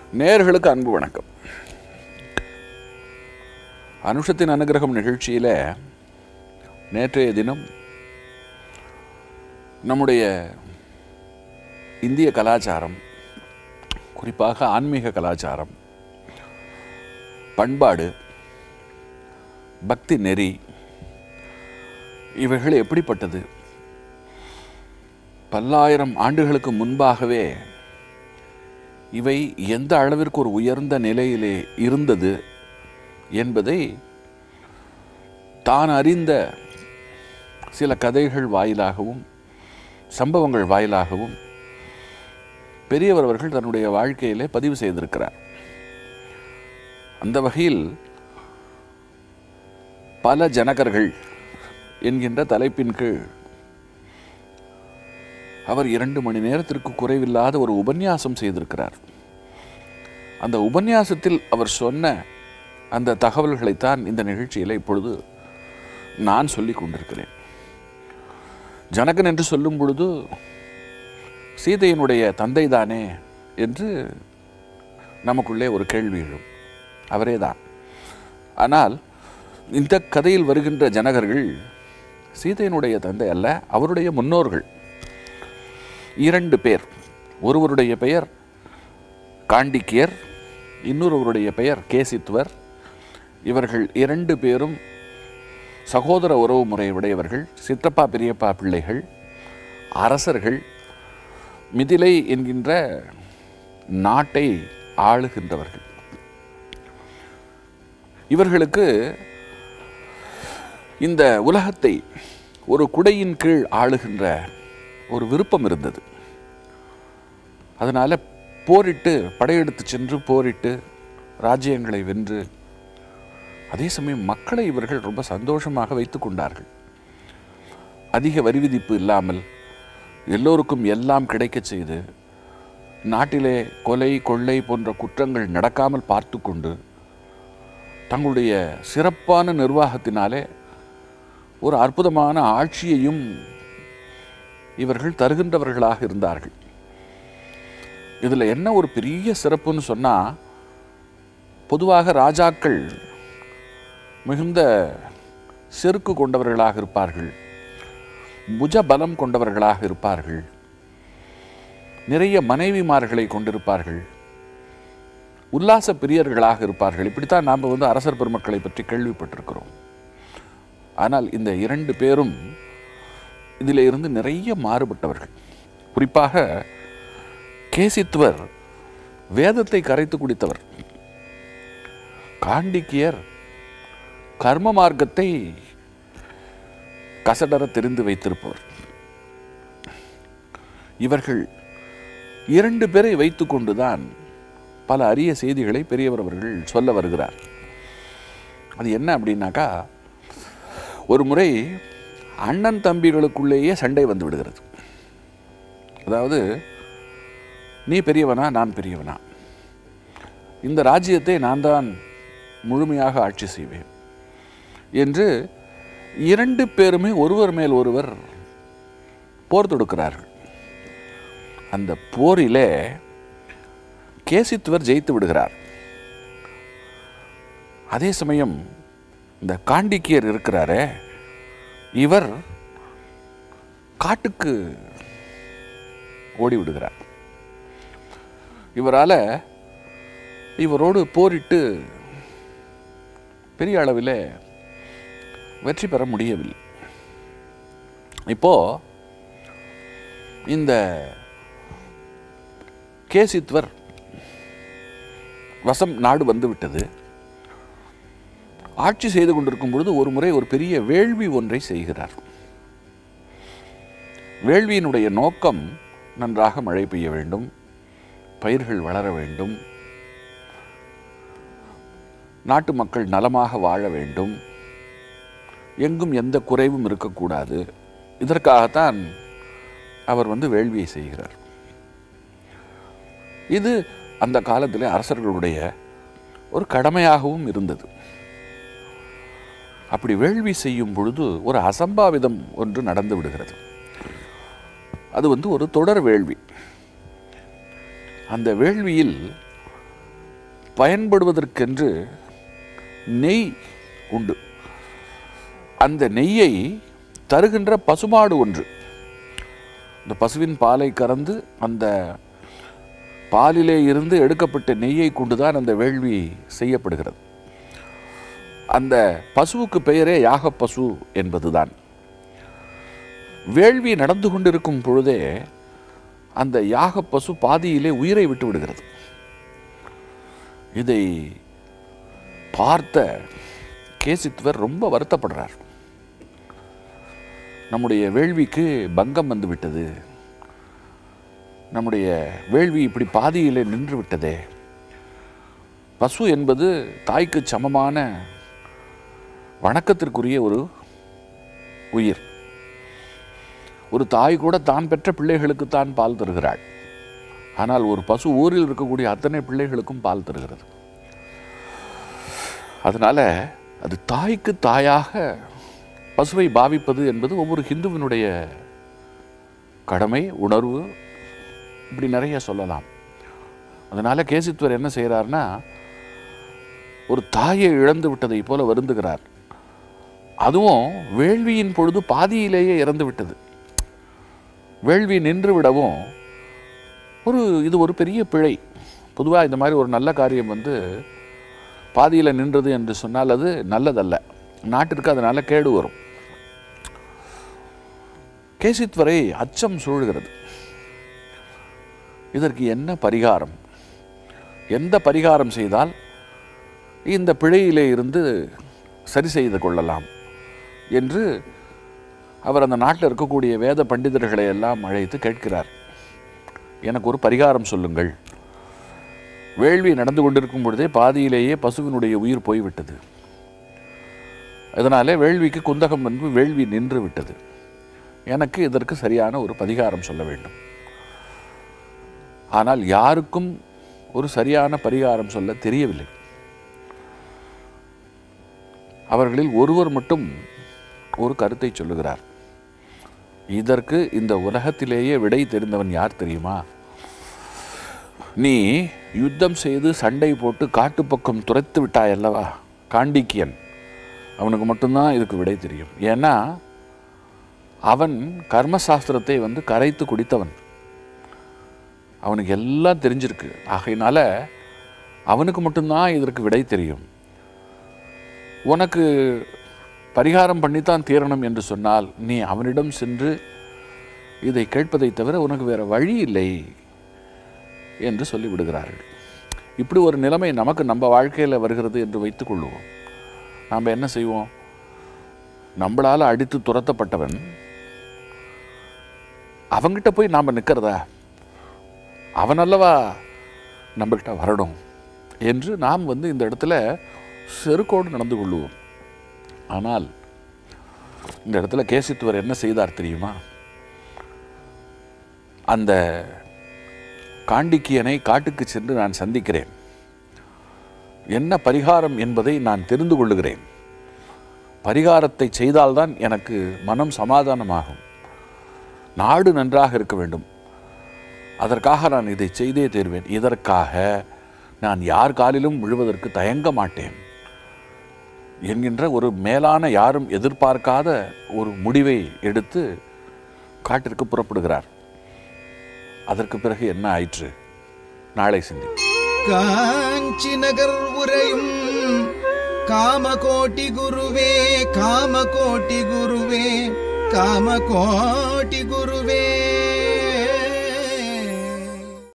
நேயர்களுக்கு அன்பு வணக்கம் அனுஷத்தின் அனுகிரகம் நிகழ்ச்சியில் நேற்றைய தினம் நம்முடைய இந்திய கலாச்சாரம் குறிப்பாக ஆன்மீக கலாச்சாரம் பண்பாடு பக்தி நெறி இவைகள் எப்படிப்பட்டது பல்லாயிரம் ஆண்டுகளுக்கு முன்பாகவே இவை எந்த அளவிற்கு ஒரு உயர்ந்த நிலையிலே இருந்தது என்பதை தான் அறிந்த சில கதைகள் வாயிலாகவும் சம்பவங்கள் வாயிலாகவும் பெரியவர் அவர்கள் தன்னுடைய வாழ்க்கையிலே பதிவு செய்திருக்கிறார் அந்த வகையில் பல ஜனகர்கள் என்கின்ற தலைப்பின் கீழ் அவர் இரண்டு மணி நேரத்திற்கு குறைவில்லாத ஒரு உபன்யாசம் செய்திருக்கிறார் அந்த உபன்யாசத்தில் அவர் சொன்ன அந்த தகவல்களைத்தான் இந்த நிகழ்ச்சியில் இப்பொழுது நான் சொல்லிக் கொண்டிருக்கிறேன் ஜனகன் என்று சொல்லும் பொழுது சீதையினுடைய தந்தை தானே என்று நமக்குள்ளே ஒரு கேள்வி எழும் அவரே தான் ஆனால் இந்த கதையில் வருகின்ற ஜனகர்கள் சீதையினுடைய தந்தை அல்ல அவருடைய முன்னோர்கள் இரண்டு பேர் ஒருவருடைய பெயர் காண்டிக்கியர் இன்னொருவருடைய பெயர் கேசித்துவர் இவர்கள் இரண்டு பேரும் சகோதர உறவு முறை உடையவர்கள் சித்தப்பா பெரியப்பா பிள்ளைகள் அரசர்கள் மிதிலை என்கின்ற நாட்டை ஆளுகின்றவர்கள் இவர்களுக்கு இந்த உலகத்தை ஒரு குடையின் கீழ் ஆளுகின்ற ஒரு விருப்பம் இருந்தது அதனால் போரிட்டு படையெடுத்து சென்று போரிட்டு ராஜ்யங்களை வென்று அதே சமயம் மக்களை இவர்கள் ரொம்ப சந்தோஷமாக வைத்து கொண்டார்கள் அதிக வரி விதிப்பு இல்லாமல் எல்லோருக்கும் எல்லாம் கிடைக்கச் செய்து நாட்டிலே கொலை கொள்ளை போன்ற குற்றங்கள் நடக்காமல் பார்த்து கொண்டு தங்களுடைய சிறப்பான நிர்வாகத்தினாலே ஒரு அற்புதமான ஆட்சியையும் இவர்கள் தருகின்றவர்களாக இருந்தார்கள் இதில் என்ன ஒரு பெரிய சிறப்புன்னு சொன்னால் பொதுவாக ராஜாக்கள் மிகுந்த செருக்கு கொண்டவர்களாக இருப்பார்கள் புஜ பலம் கொண்டவர்களாக இருப்பார்கள் நிறைய மனைவிமார்களை கொண்டிருப்பார்கள் உல்லாச பிரியர்களாக இருப்பார்கள் இப்படித்தான் நாம் வந்து அரசர் பெருமக்களை பற்றி கேள்விப்பட்டிருக்கிறோம் ஆனால் இந்த இரண்டு பேரும் இதில் இருந்து நிறைய மாறுபட்டவர்கள் குறிப்பாக கேசித்துவர் வேதத்தை கரைத்து குடித்தவர் காண்டிக்கியர் கர்ம மார்க்கத்தை கசடர தெரிந்து வைத்திருப்பவர் இவர்கள் இரண்டு பேரை வைத்துக்கொண்டுதான் பல அரிய செய்திகளை பெரியவர் அவர்கள் சொல்ல வருகிறார் அது என்ன அப்படின்னாக்கா ஒரு முறை அண்ணன் தம்பிகளுக்குள்ளேயே சண்டை வந்து விடுகிறது அதாவது நீ பெரியவனா நான் பெரியவனா இந்த ராஜ்யத்தை நான் தான் முழுமையாக ஆட்சி செய்வேன் என்று இரண்டு பேருமே ஒருவர் மேல் ஒருவர் போர் தொடுக்கிறார்கள் அந்த போரிலே கேசித்துவர் ஜெயித்து விடுகிறார் அதே சமயம் இந்த காண்டிக்கியர் இருக்கிறாரே இவர் காட்டுக்கு ஓடி விடுகிறார் இவரால் இவரோடு போரிட்டு பெரிய அளவில் வெற்றி பெற முடியவில்லை இப்போ இந்த கேசித்வர் வசம் நாடு வந்து விட்டது ஆட்சி செய்து கொண்டிருக்கும் பொழுது ஒரு முறை ஒரு பெரிய வேள்வி ஒன்றை செய்கிறார் வேள்வியினுடைய நோக்கம் நன்றாக மழை பெய்ய வேண்டும் பயிர்கள் வளர வேண்டும் நாட்டு மக்கள் நலமாக வாழ வேண்டும் எங்கும் எந்த குறைவும் இருக்கக்கூடாது இதற்காகத்தான் அவர் வந்து வேள்வியை செய்கிறார் இது அந்த காலத்தில் அரசர்களுடைய ஒரு கடமையாகவும் இருந்தது அப்படி வேள்வி செய்யும் பொழுது ஒரு அசம்பாவிதம் ஒன்று நடந்து விடுகிறது அது வந்து ஒரு தொடர் வேள்வி அந்த வேள்வியில் பயன்படுவதற்கென்று நெய் உண்டு அந்த நெய்யை தருகின்ற பசுமாடு ஒன்று இந்த பசுவின் பாலை கறந்து அந்த பாலிலே இருந்து எடுக்கப்பட்ட நெய்யை கொண்டுதான் அந்த வேள்வி செய்யப்படுகிறது அந்த பசுவுக்கு பெயரே யாக பசு என்பதுதான் வேள்வி நடந்து கொண்டிருக்கும் பொழுதே அந்த யாக பசு பாதியிலே உயிரை விட்டு விடுகிறது இதை பார்த்த கேசித்வர் ரொம்ப வருத்தப்படுறார் நம்முடைய வேள்விக்கு பங்கம் வந்து விட்டது நம்முடைய வேள்வி இப்படி பாதியிலே நின்று விட்டதே பசு என்பது தாய்க்கு சமமான வணக்கத்திற்குரிய ஒரு உயிர் ஒரு தாய் கூட தான் பெற்ற பிள்ளைகளுக்கு தான் பால் தருகிறாள் ஆனால் ஒரு பசு ஊரில் இருக்கக்கூடிய அத்தனை பிள்ளைகளுக்கும் பால் தருகிறது அதனால அது தாய்க்கு தாயாக பசுவை பாவிப்பது என்பது ஒவ்வொரு ஹிந்துவினுடைய கடமை உணர்வு இப்படி நிறைய சொல்லலாம் அதனால கேசித்வர் என்ன செய்கிறார்னா ஒரு தாயை இழந்து விட்டதை போல வருந்துகிறார் அதுவும் வேள்வியின் பொழுது பாதியிலேயே இறந்து விட்டது வேள்வி நின்று விடவும் ஒரு இது ஒரு பெரிய பிழை பொதுவாக இந்த மாதிரி ஒரு நல்ல காரியம் வந்து பாதியில் நின்றது என்று சொன்னால் அது நல்லதல்ல நாட்டிற்கு அதனால் கேடு வரும் கேசித்வரை அச்சம் சூழ்கிறது இதற்கு என்ன பரிகாரம் எந்த பரிகாரம் செய்தால் இந்த பிழையிலே இருந்து சரி செய்து கொள்ளலாம் என்று அவர் அந்த நாட்டில் இருக்கக்கூடிய வேத பண்டிதர்களை எல்லாம் அழைத்து கேட்கிறார் எனக்கு ஒரு பரிகாரம் சொல்லுங்கள் வேள்வி நடந்து கொண்டிருக்கும் பொழுதே பாதியிலேயே பசுவினுடைய உயிர் போய்விட்டது அதனாலே வேள்விக்கு குந்தகம் வந்து வேள்வி நின்று விட்டது எனக்கு இதற்கு சரியான ஒரு பரிகாரம் சொல்ல வேண்டும் ஆனால் யாருக்கும் ஒரு சரியான பரிகாரம் சொல்ல தெரியவில்லை அவர்களில் ஒருவர் மட்டும் ஒரு கருத்தை சொல்லுகிறார் இதற்கு இந்த உலகத்திலேயே விடை தெரிந்தவன் யார் தெரியுமா நீ யுத்தம் செய்து சண்டை போட்டு காட்டுப்பக்கம் துரைத்து விட்டாய் அல்லவா காண்டிக்கியன் அவனுக்கு மட்டும்தான் இதுக்கு விடை தெரியும் ஏன்னா அவன் கர்மசாஸ்திரத்தை வந்து கரைத்து குடித்தவன் அவனுக்கு எல்லாம் தெரிஞ்சிருக்கு ஆகையினால அவனுக்கு மட்டும்தான் இதற்கு விடை தெரியும் உனக்கு பரிகாரம் பண்ணித்தான் தீரணும் என்று சொன்னால் நீ அவனிடம் சென்று இதை கேட்பதை தவிர உனக்கு வேற வழி இல்லை என்று சொல்லி விடுகிறார்கள் இப்படி ஒரு நிலைமை நமக்கு நம்ம வாழ்க்கையில் வருகிறது என்று வைத்துக் கொள்வோம் நாம் என்ன செய்வோம் நம்மளால் அடித்து துரத்தப்பட்டவன் அவங்கிட்ட போய் நாம் நிற்கிறதா அவன் அல்லவா நம்மகிட்ட வரணும் என்று நாம் வந்து இந்த இடத்துல செருக்கோடு நடந்து கொள்வோம் ஆனால் இந்த இடத்துல கேசித்துவர் என்ன செய்தார் தெரியுமா அந்த காண்டிக்கியனை காட்டுக்கு சென்று நான் சந்திக்கிறேன் என்ன பரிகாரம் என்பதை நான் தெரிந்து கொள்ளுகிறேன் பரிகாரத்தை செய்தால்தான் எனக்கு மனம் சமாதானமாகும் நாடு நன்றாக இருக்க வேண்டும் அதற்காக நான் இதை செய்தே தீர்வேன் இதற்காக நான் யார் காலிலும் விழுவதற்கு தயங்க மாட்டேன் என்கின்ற ஒரு மேலான யாரும் எதிர்பார்க்காத ஒரு முடிவை எடுத்து காட்டிற்கு புறப்படுகிறார் அதற்கு பிறகு என்ன ஆயிற்று நாளை சிந்தி காஞ்சி நகர் உரையும் காமகோட்டி குருவே காமகோட்டி குருவே காமகோட்டி குருவே